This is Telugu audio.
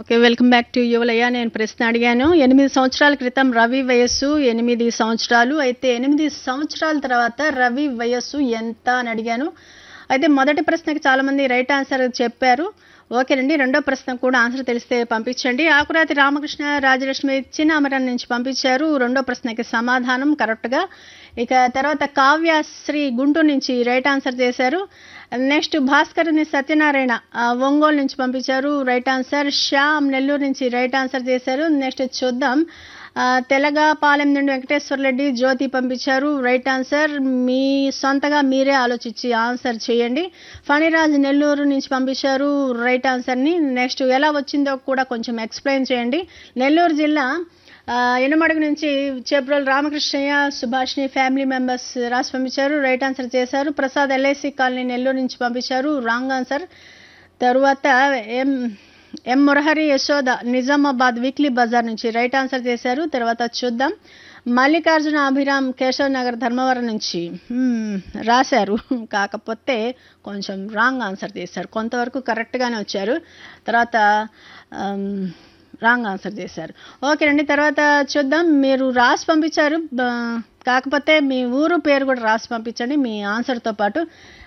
ఓకే వెల్కమ్ బ్యాక్ టు యువలయ్య నేను ప్రశ్న అడిగాను ఎనిమిది సంవత్సరాల క్రితం రవి వయస్సు ఎనిమిది సంవత్సరాలు అయితే ఎనిమిది సంవత్సరాల తర్వాత రవి వయస్సు ఎంత అని అడిగాను అయితే మొదటి ప్రశ్నకి చాలామంది రైట్ ఆన్సర్ చెప్పారు ఓకేనండి రెండో ప్రశ్న కూడా ఆన్సర్ తెలిస్తే పంపించండి ఆకురాతి రామకృష్ణ రాజలక్ష్మి చిన్నామరం నుంచి పంపించారు రెండో ప్రశ్నకి సమాధానం కరెక్ట్గా ఇక తర్వాత కావ్యశ్రీ గుంటూరు నుంచి రైట్ ఆన్సర్ చేశారు నెక్స్ట్ భాస్కర్ని సత్యనారాయణ ఆ, ఒంగోలు నుంచి పంపించారు రైట్ ఆన్సర్ శ్యామ్ నెల్లూరు నుంచి రైట్ ఆన్సర్ చేశారు నెక్స్ట్ చూద్దాం ఆ, తెలగపాలెం నుండి వెంకటేశ్వర రెడ్డి జ్యోతి పంపించారు రైట్ ఆన్సర్ మీ సొంతగా మీరే ఆలోచించి ఆన్సర్ చేయండి ఫణిరాజ్ నెల్లూరు నుంచి పంపించారు రైట్ ఆన్సర్ని నెక్స్ట్ ఎలా వచ్చిందో కూడా కొంచెం ఎక్స్ప్లెయిన్ చేయండి నెల్లూరు జిల్లా ఆ, ఎనమడుగు నుంచి చేబ్రోల్ రామకృష్ణయ్య సుభాష్ని ఫ్యామిలీ మెంబర్స్ రాసి పంపించారు రైట్ ఆన్సర్ చేశారు ప్రసాద్ ఎల్ఐసి కాలనీ నెల్లూరు నుంచి పంపించారు రాంగ్ ఆన్సర్ తరువాత M M Murahari Yashoda Nizamabad weekly Bazar నుంచి రైట్ ఆన్సర్ చేశారు తర్వాత చూద్దాం మల్లికార్జున అభిరామ్ కేశవ్ నగర్ ధర్మవరం నుంచి హ్మ్, రాశారు కాకపోతే కొంచెం రాంగ్ ఆన్సర్ చేశారు కొంతవరకు కరెక్ట్గానే వచ్చారు తర్వాత ఆమ్, రాంగ్ ఆన్సర్ చేశారు ఓకేనండి తర్వాత చూద్దాం మీరు రాసి పంపించారు బ- కాకపోతే మీ ఊరు పేరు కూడా రాసి పంపించండి మీ ఆన్సర్తో పాటు